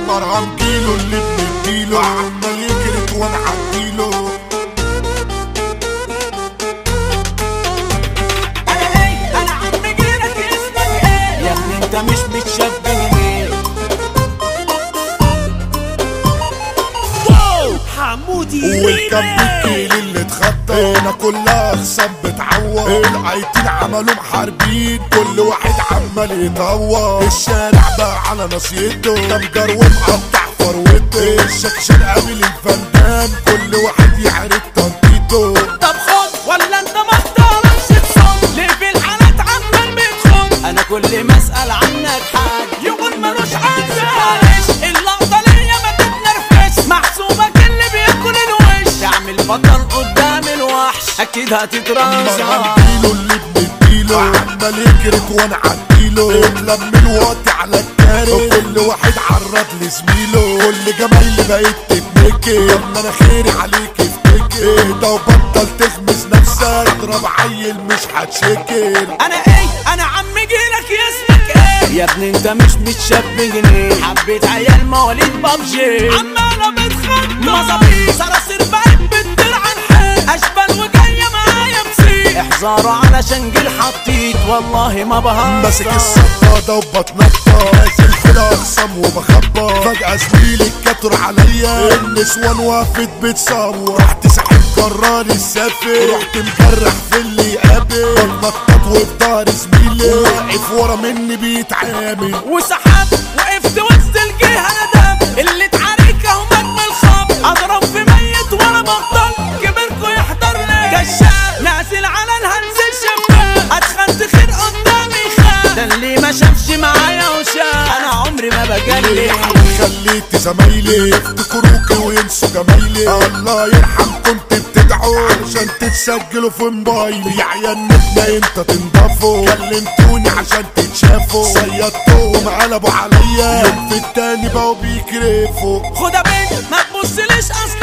مرهم كيلو اللي بنديله عمال يجري وانا عديله انا ايه انا عم جيلك اسمك ايه يا ابني انت مش متشبهني حمودي والكم بالكيل اللي اتخطى هنا كلها اخصام بتعور العيتين عملوا محاربين كل واحد عمال يطور الشارع بقى على نصيته ده مجر ومقطع فروته الشكشن قابل الفندان كل واحد يعرف تنطيطه طب خد ولا انت ما اختارش تصد ليه في الحالات عمال بتخد انا كل ما اسال عنك حاج يقول ملوش عندي معلش اللقطه ليا ما تتنرفش محسوبك اللي بياكل الوش تعمل بطل قدام الوحش اكيد هتترازع مرميله اللي بنديله عمال يجري وانا عديله اتلم الوقت على الكاري كل واحد عرض لزميله كل جمايلي بقيت تتنكي يلا انا خيري عليك افتكر اهدى وبطل تخمس نفسك اضرب عيل مش هتشكل انا ايه انا عم جيلك اسمك ايه يا ابني انت مش متشبهني حبيت عيال مواليد بابجي عمالة بتخطط مصابيح صراصير بقت بتطير عن حيل اشبال وجاية معايا بسيط احذروا علشان جيل حطيت والله ما بهزر ماسك الصدادة وبتنطط نازل في الاخصام وبخبط فجأة زميلي اتكتر عليا النسوان وقفت بتصور رحت ساحب قرار السافر رحت مجرح في اللي يقابل بتنطط وفي ظهر زميلي واقف ورا مني بيتعامل وسحبت وقفت وسط الجهة ندم اللي اتعارك اهو مجمل خب اضرب في ميت وانا بطل كبركوا يحضر لي كشاف نازل على الهنز الشباب اتخنت خير قدامي خان ده اللي ما شافش معايا وشاف انا عمري ما بجلي خليت زمايلي يفتكروكي وينسوا جمايلي الله يرحم كنت بتدعوا عشان تتسجلوا في موبايلي يا عيال نبنا انت تنضفوا كلمتوني عشان تتشافوا صيدتهم قلبوا عليا يوم في التاني بقوا بيكرفوا خد يا بنت ما تبصليش اصل